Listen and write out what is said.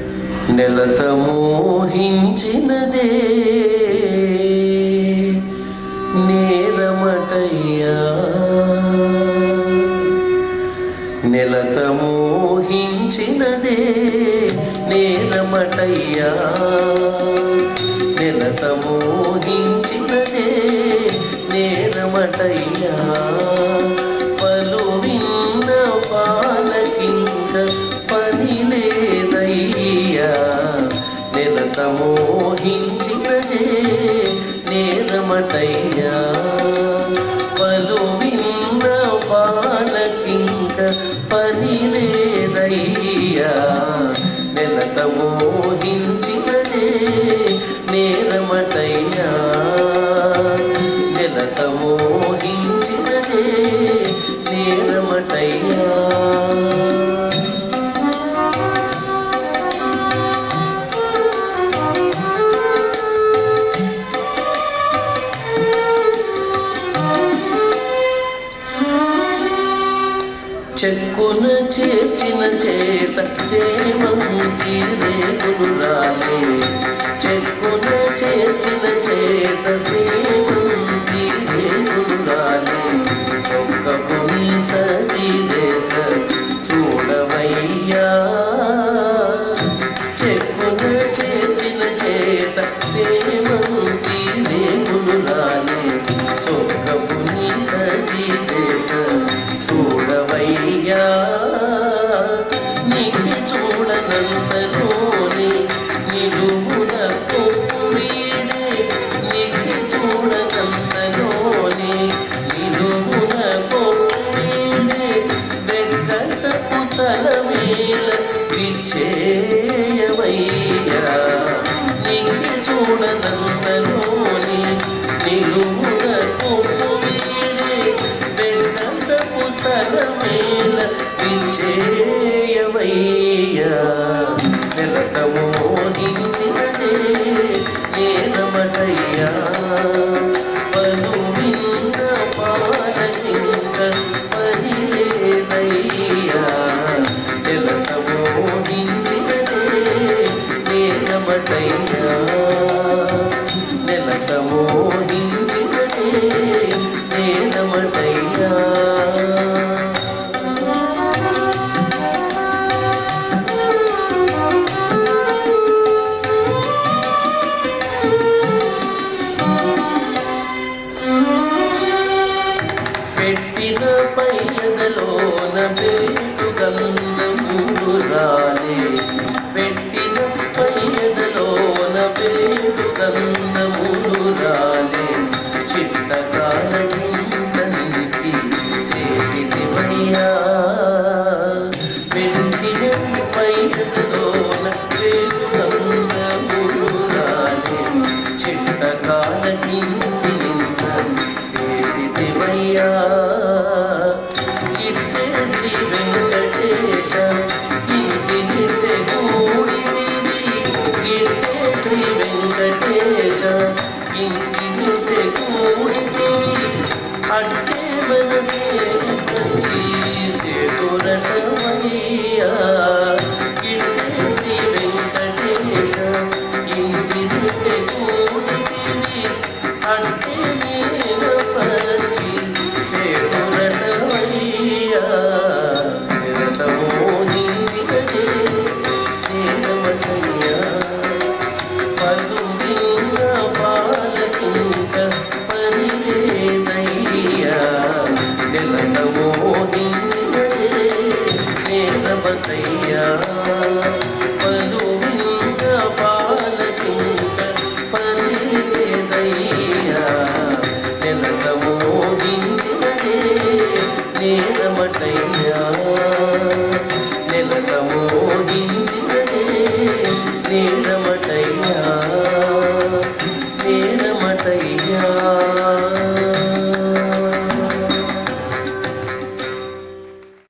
నెలత మోహించినదే నేరమటయ్యా నెలత మోహించినదే నేరమటయ్యా నెలత మోహించినదే నేరమటయ్యా పలు విన్న పాలకింక పని లేదయ్యా నెలత మోహించినదే నేరమటయ్యా పలు విన్న పాలకింక పని లేదయ్యా నెలత మోహించినదే నేరమటయ్యా నెలత మోహించినదే నేరమటయ్యా చెక్కున చేర్చిన చేత సేవంతి రేగులు రాలే చెక్కున చేర్చిన చేత సేవంతి రేగులు రాలే చొక్కపు నీ సతీ దేశ చూడవయ్యా చెక్కున చేర్చిన చేత సేవంతి రేగులు రాలే చొక్కపు నీ సతీ దేశ చూడవయ్యా నీకు చూడనంతలోని నిలువున కొప్పు వీడే నీకు చూడనంతలోని నిలువున కొప్పు వీడే వెక్కసపు చలమేల విచ్చేయవయ్యా నీకు చూడనంతలోని నిలువున కొప్పు వీడే వెక్కసపు చలమేల విచ్చేయవయ్యా నెలత మోహించినదే నేనమటయ్యా పలు విన్న పాలకింక పని లేదయ్యా నెలత మోహించినదే నేనమటయ్యా